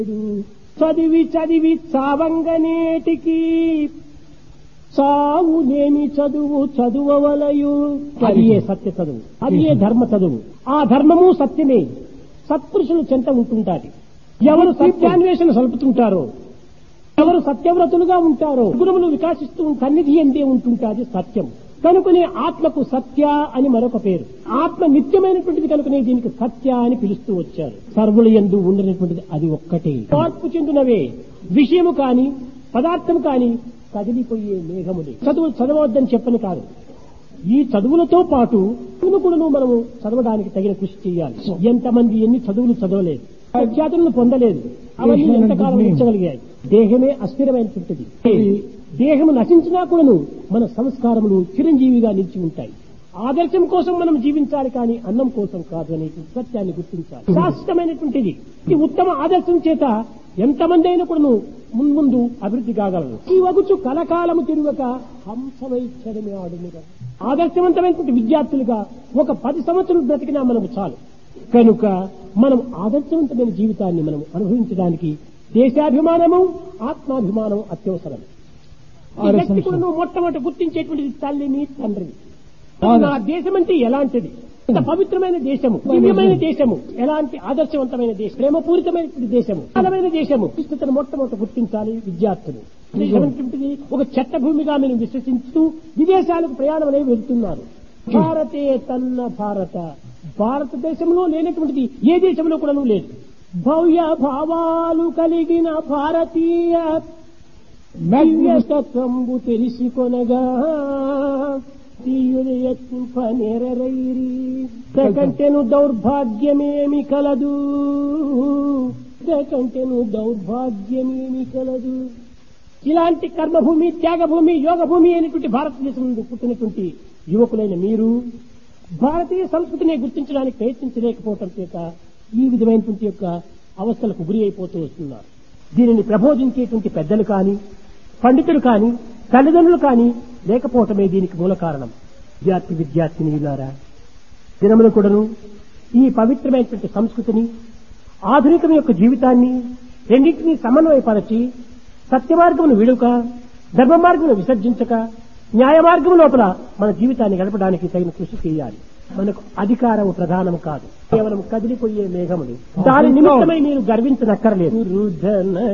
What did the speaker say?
చదివి చదివి చావంగనేటికి చావునేమి చదువు చదువవలయు అది ఏ సత్య చదువు అది ఏ ధర్మ చదువు ఆ ధర్మము సత్యమే సత్పురుషులు చెంత ఉంటుంటారు ఎవరు సత్యాన్వేషణ సలుపుతుంటారో ఎవరు సత్యవ్రతులుగా ఉంటారో గురువులు వికాసిస్తూ సన్నిధి ఎందే ఉంటుంటాది సత్యం కనుకనే ఆత్మకు సత్య అని మరొక పేరు ఆత్మ నిత్యమైనటువంటిది కనుకనే దీనికి సత్య అని పిలుస్తూ వచ్చారు సర్వుల ఎందు ఉండనటువంటిది అది ఒక్కటే మార్పు చెందినవే విషయము కాని పదార్థం కాని కదిలిపోయే మేఘములే చదువు చదవద్దని చెప్పని కాదు ఈ చదువులతో పాటు చదువును కూడాను మనము చదవడానికి తగిన కృషి చేయాలి ఎంతమంది ఎన్ని చదువులు చదవలేదు ప్రఖ్యాతులను పొందలేదు అవన్నీ ఎంతకాలం ఇచ్చగలిగాయి దేహమే అస్థిరమైనటువంటిది దేహము నశించినా కూడాను మన సంస్కారములు చిరంజీవిగా నిలిచి ఉంటాయి ఆదర్శం కోసం మనం జీవించాలి కానీ అన్నం కోసం కాదు అనే సత్యాన్ని గుర్తించాలి శాశ్వతమైనటువంటిది ఈ ఉత్తమ ఆదర్శం చేత ఎంతమంది అయినా కూడాను మున్ముందు అభివృద్ధి కాగలరు ఈ వగుచు కలకాలము తిరుగక హంసవైచ్చడమే ఆడునుగా ఆదర్శవంతమైనటువంటి విద్యార్థులుగా ఒక పది సంవత్సరాలు బ్రతికినా మనము చాలు కనుక మనం ఆదర్శవంతమైన జీవితాన్ని మనం అనుభవించడానికి దేశాభిమానము ఆత్మాభిమానం అత్యవసరం ఈ వ్యక్తి కూడా నువ్వు మొట్టమొదటి గుర్తించేటువంటిది తల్లిని తండ్రిని నా దేశం అంటే ఎలాంటిది ఇంత పవిత్రమైన దేశము దివ్యమైన దేశము ఎలాంటి ఆదర్శవంతమైన దేశం ప్రేమపూరితమైనటువంటి దేశము బలమైన దేశము విస్తృతను మొట్టమొదటి గుర్తించాలి విద్యార్థులు దేశం అనేటువంటిది ఒక చట్టభూమిగా మేము విశ్వసిస్తూ విదేశాలకు ప్రయాణం అనేవి వెళ్తున్నారు భారతే తన్న భారత భారతదేశంలో లేనటువంటిది ఏ దేశంలో కూడా లేదు భవ్య భావాలు కలిగిన భారతీయ దివ్యతత్వంబు తెలిసి కొనగా తీయుదయత్నింపనేరైరి కంటెను దౌర్భాగ్యమేమి కలదు కంటెను దౌర్భాగ్యమేమి కలదు ఇలాంటి కర్మభూమి త్యాగభూమి యోగభూమి అయినటువంటి భారతదేశం నుండి పుట్టినటువంటి యువకులైన మీరు భారతీయ సంస్కృతిని గుర్తించడానికి ప్రయత్నించలేకపోవటం చేత ఈ విధమైనటువంటి యొక్క అవస్థలకు గురి అయిపోతూ వస్తున్నారు దీనిని ప్రబోధించేటువంటి పెద్దలు కాని పండితులు కాని తల్లిదండ్రులు కాని లేకపోవటమే దీనికి మూల కారణం విద్యార్థి విద్యార్థినిలారా దినములు కూడాను ఈ పవిత్రమైనటువంటి సంస్కృతిని ఆధునికం యొక్క జీవితాన్ని రెండింటినీ సమన్వయపరచి సత్య మార్గమును విడుక ధర్మ మార్గమును విసర్జించక న్యాయ మార్గం లోపల మన జీవితాన్ని గడపడానికి తగిన కృషి చేయాలి మనకు అధికారం ప్రధానం కాదు కేవలం కదిలిపోయే మేఘములు దాని నిమిత్తమై మీరు గర్వించనక్కర్లేదు